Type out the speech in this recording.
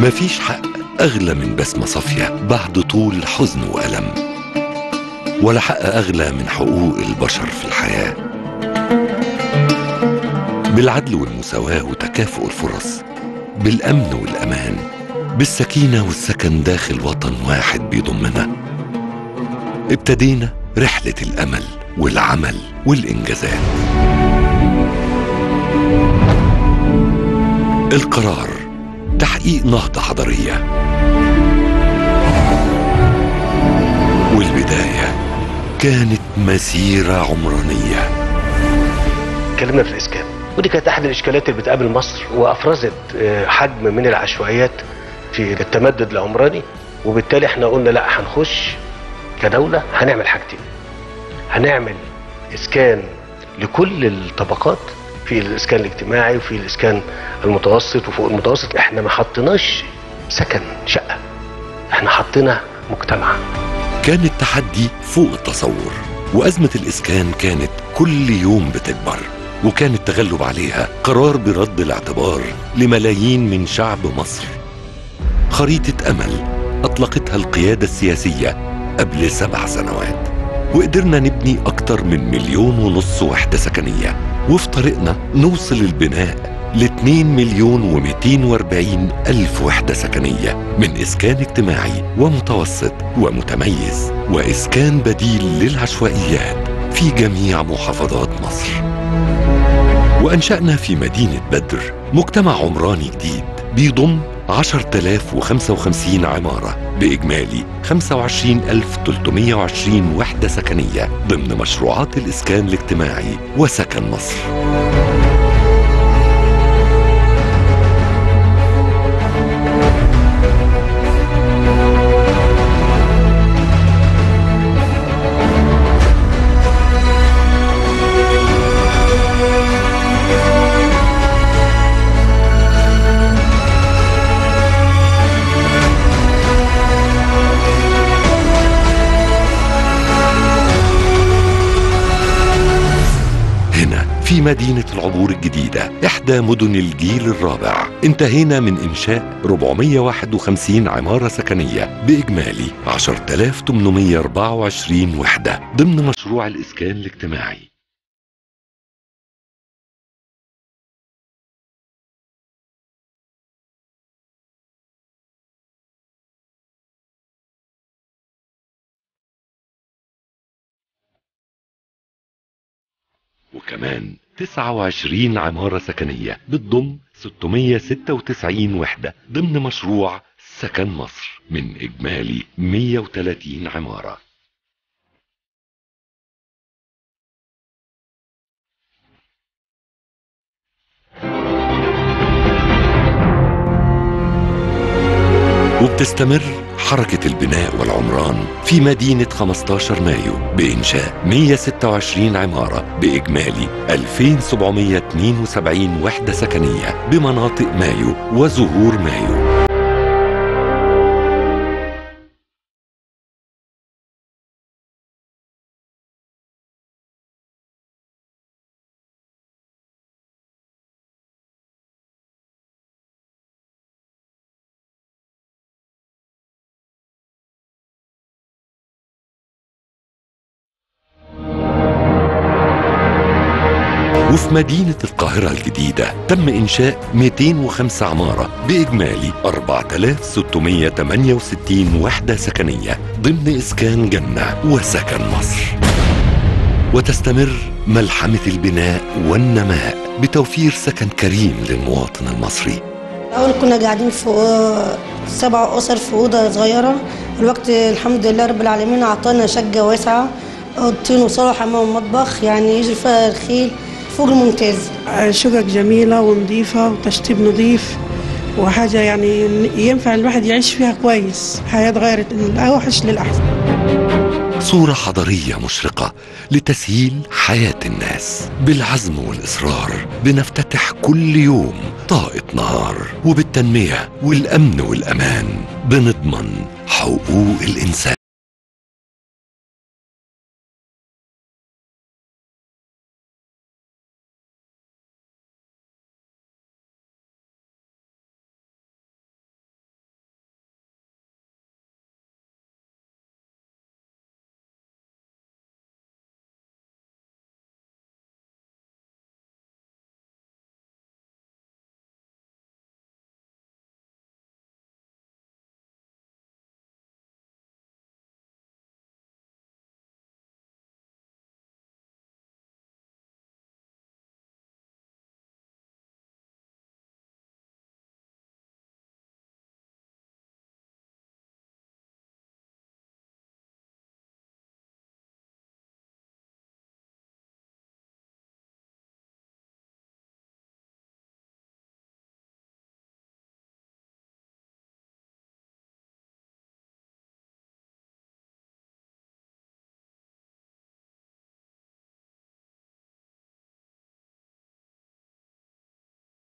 مفيش حق أغلى من بسمة صافية بعد طول حزن وألم ولا حق أغلى من حقوق البشر في الحياة بالعدل والمساواة وتكافؤ الفرص بالأمن والأمان بالسكينة والسكن داخل وطن واحد بيضمنا ابتدينا رحلة الأمل والعمل والإنجازات القرار تحقيق نهضة حضارية والبداية كانت مسيرة عمرانية اتكلمنا في الاسكان ودي كانت احد الاشكالات اللي بتقابل مصر وافرزت آه، حجم من العشوائيات في التمدد العمراني وبالتالي احنا قلنا لا هنخش كدوله هنعمل حاجتين هنعمل اسكان لكل الطبقات في الاسكان الاجتماعي وفي الاسكان المتوسط وفوق المتوسط احنا ما حطيناش سكن شقه احنا حطينا مجتمع كان التحدي فوق التصور وأزمة الإسكان كانت كل يوم بتكبر وكان التغلب عليها قرار برد الاعتبار لملايين من شعب مصر خريطة أمل أطلقتها القيادة السياسية قبل سبع سنوات وقدرنا نبني أكتر من مليون ونص وحدة سكنية وفي طريقنا نوصل البناء ل 2 مليون و240 ألف وحدة سكنية من إسكان اجتماعي ومتوسط ومتميز وإسكان بديل للعشوائيات في جميع محافظات مصر وأنشأنا في مدينة بدر مجتمع عمراني جديد بيضم 10055 عمارة بإجمالي 25320 وحدة سكنية ضمن مشروعات الإسكان الاجتماعي وسكن مصر هنا في مدينة العبور الجديدة إحدى مدن الجيل الرابع انتهينا من إنشاء 451 عمارة سكنية بإجمالي 10824 وحدة ضمن مشروع الإسكان الاجتماعي وكمان 29 عمارة سكنية بتضم 696 وحدة ضمن مشروع سكن مصر من إجمالي 130 عمارة وبتستمر حركة البناء والعمران في مدينة 15 مايو بإنشاء 126 عمارة بإجمالي 2772 وحدة سكنية بمناطق مايو وزهور مايو وفي مدينة القاهرة الجديدة تم إنشاء 205 عمارة بإجمالي 4668 وحدة سكنية ضمن إسكان جنة وسكن مصر وتستمر ملحمة البناء والنماء بتوفير سكن كريم للمواطن المصري الأول كنا قاعدين في أو- سبع أسر في أوضة صغيرة الوقت الحمد لله رب العالمين أعطانا شقة واسعة أوضتين وصالة وحمام ومطبخ يعني يجري فيها الخيل فوق الممتاز شقق جميلة ونظيفة وتشطيب نظيف وحاجة يعني ينفع الواحد يعيش فيها كويس حياة اتغيرت من الأوحش للأحسن صورة حضارية مشرقة لتسهيل حياة الناس بالعزم والإصرار بنفتتح كل يوم طاقة نهار وبالتنمية والأمن والأمان بنضمن حقوق الإنسان